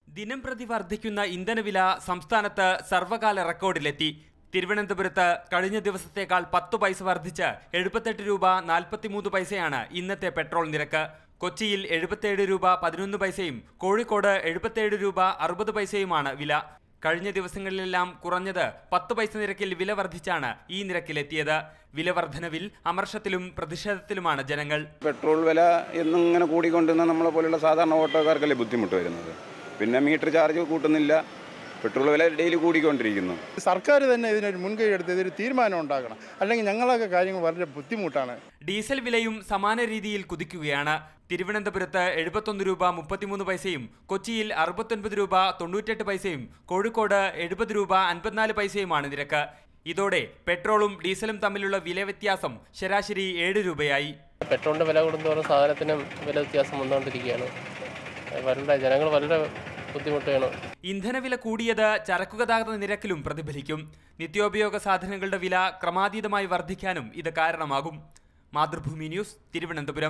ദിനം പ്രതി വർദ്ധിക്കുന്ന ഇന്ധനവില സംസ്ഥാനത്ത് സർവകാല റെക്കോർഡിലെത്തി തിരുവനന്തപുരത്ത് കഴിഞ്ഞ ദിവസത്തേക്കാൾ പത്തു പൈസ വർദ്ധിച്ച് എഴുപത്തെട്ട് രൂപ നാൽപ്പത്തിമൂന്ന് പൈസയാണ് ഇന്നത്തെ പെട്രോൾ നിരക്ക് കൊച്ചിയിൽ എഴുപത്തേഴ് രൂപ പതിനൊന്ന് പൈസയും കോഴിക്കോട് എഴുപത്തേഴ് രൂപ അറുപത് പൈസയുമാണ് വില കഴിഞ്ഞ ദിവസങ്ങളിലെല്ലാം കുറഞ്ഞത് പത്ത് പൈസ നിരക്കിൽ വില വർദ്ധിച്ചാണ് ഈ നിരക്കിലെത്തിയത് വില വർധനവിൽ അമർഷത്തിലും പ്രതിഷേധത്തിലുമാണ് ജനങ്ങൾ പെട്രോൾ വില എന്നും ഇങ്ങനെ കൂടിക്കൊണ്ടിരുന്ന നമ്മളെ പോലുള്ള സാധാരണ ഓട്ടോക്കാർക്കല്ലേ ബുദ്ധിമുട്ട് വരുന്നത് പിന്നെ മീറ്റർ ചാർജ് കൂട്ടുന്നില്ല പെട്രോൾ വില ഡെയിലി കൂടിക്കൊണ്ടിരിക്കുന്നു സർക്കാർ തന്നെ ഇതിനൊരു മുൻകൈ എടുത്ത് ഇതൊരു തീരുമാനം ഉണ്ടാക്കണം അല്ലെങ്കിൽ ഞങ്ങളൊക്കെ കാര്യങ്ങൾ വളരെ ബുദ്ധിമുട്ടാണ് ഡീസൽ വിലയും സമാന രീതിയിൽ കുതിക്കുകയാണ് തിരുവനന്തപുരത്ത് എഴുപത്തൊന്ന് രൂപ മുപ്പത്തിമൂന്ന് പൈസയും കൊച്ചിയിൽ അറുപത്തൊൻപത് രൂപ തൊണ്ണൂറ്റെട്ട് പൈസയും കോഴിക്കോട് എഴുപത് രൂപ അൻപത്തിനാല് പൈസയുമാണ് നിരക്ക് ഇതോടെ പെട്രോളും ഡീസലും തമ്മിലുള്ള വില വ്യത്യാസം ശരാശരി ഏഴ് രൂപയായി പെട്രോളിൻ്റെ വില കൂടുന്തോറും സാധനത്തിനും വില വ്യത്യാസം വന്നുകൊണ്ടിരിക്കുകയാണ് വളരെ ജനങ്ങൾ വളരെ ബുദ്ധിമുട്ടുകയാണ് ഇന്ധനവില കൂടിയത് ചരക്കു ഗതാഗത നിരക്കിലും പ്രതിഫലിക്കും നിത്യോപയോഗ സാധനങ്ങളുടെ വില ക്രമാതീതമായി വർദ്ധിക്കാനും ഇത് കാരണമാകും മാതൃഭൂമി ന്യൂസ് തിരുവനന്തപുരം